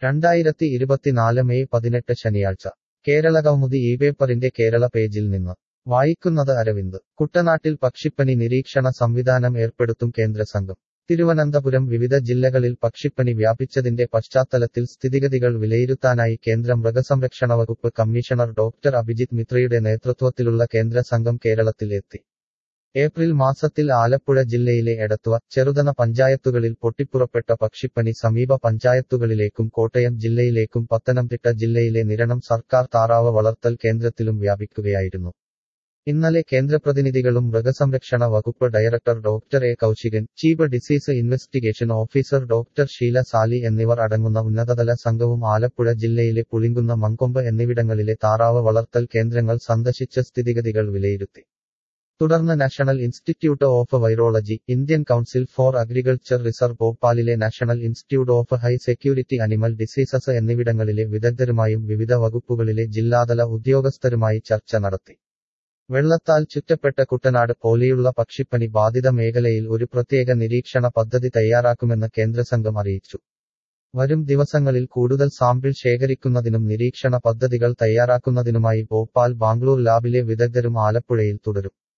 രണ്ടായിരത്തി ഇരുപത്തിനാല് മെയ് പതിനെട്ട് ശനിയാഴ്ച കേരള കൗമുദി ഈ പേപ്പറിന്റെ കേരള പേജിൽ നിന്ന് വായിക്കുന്നത് അരവിന്ദ് കുട്ടനാട്ടിൽ പക്ഷിപ്പനി നിരീക്ഷണ സംവിധാനം ഏർപ്പെടുത്തും കേന്ദ്ര സംഘം തിരുവനന്തപുരം വിവിധ ജില്ലകളിൽ പക്ഷിപ്പനി വ്യാപിച്ചതിന്റെ പശ്ചാത്തലത്തിൽ സ്ഥിതിഗതികൾ വിലയിരുത്താനായി കേന്ദ്ര മൃഗസംരക്ഷണ വകുപ്പ് കമ്മീഷണർ ഡോക്ടർ അഭിജിത് മിത്രയുടെ നേതൃത്വത്തിലുള്ള കേന്ദ്ര സംഘം കേരളത്തിൽ എത്തി ഏപ്രിൽ മാസത്തിൽ ആലപ്പുഴ ജില്ലയിലെ എടത്വ ചെറുതന പഞ്ചായത്തുകളിൽ പൊട്ടിപ്പുറപ്പെട്ട പക്ഷിപ്പനി സമീപ പഞ്ചായത്തുകളിലേക്കും കോട്ടയം ജില്ലയിലേക്കും പത്തനംതിട്ട ജില്ലയിലെ നിരണം സർക്കാർ താറാവ് വളർത്തൽ കേന്ദ്രത്തിലും വ്യാപിക്കുകയായിരുന്നു ഇന്നലെ കേന്ദ്രപ്രതിനിധികളും മൃഗസംരക്ഷണ വകുപ്പ് director doctor A Kaushikan chief disease investigation officer doctor Sheela Sally എന്നിവർ അടങ്ങുന്ന ഉന്നതതല സംഘവും ആലപ്പുഴ ജില്ലയിലെ പുളിങ്കുന്ന മങ്കൊമ്പ് എന്നിവിടങ്ങളിലെ താറാവ് വളർത്തൽ കേന്ദ്രങ്ങൾ സന്ദർശിച്ച സ്ഥിതിഗതികൾ വിലയിരുത്തി തുടർന്ന് national institute of virology Indian council for agriculture research ഭോപ്പാലിലെ national institute of high security animal diseases എന്നിവിടങ്ങളിലെ വിദഗ്ധരുമായും വിവിധ വകുപ്പുകളിലെ ജില്ലാതല ഉദ്യോഗസ്ഥരുമായി ചർച്ച നടത്തി വെള്ളത്താൽ ചുറ്റപ്പെട്ട കുട്ടനാട് പോലെയുള്ള പക്ഷിപ്പനി ബാധിത മേഖലയിൽ ഒരു പ്രത്യേക നിരീക്ഷണ പദ്ധതി തയ്യാറാക്കുമെന്ന് കേന്ദ്രസംഘം അറിയിച്ചു വരും ദിവസങ്ങളിൽ കൂടുതൽ സാമ്പിൾ ശേഖരിക്കുന്നതിനും നിരീക്ഷണ പദ്ധതികൾ തയ്യാറാക്കുന്നതിനുമായി ഭോപ്പാൽ ബാംഗ്ലൂർ ലാബിലെ വിദഗ്ധരും ആലപ്പുഴയിൽ തുടരും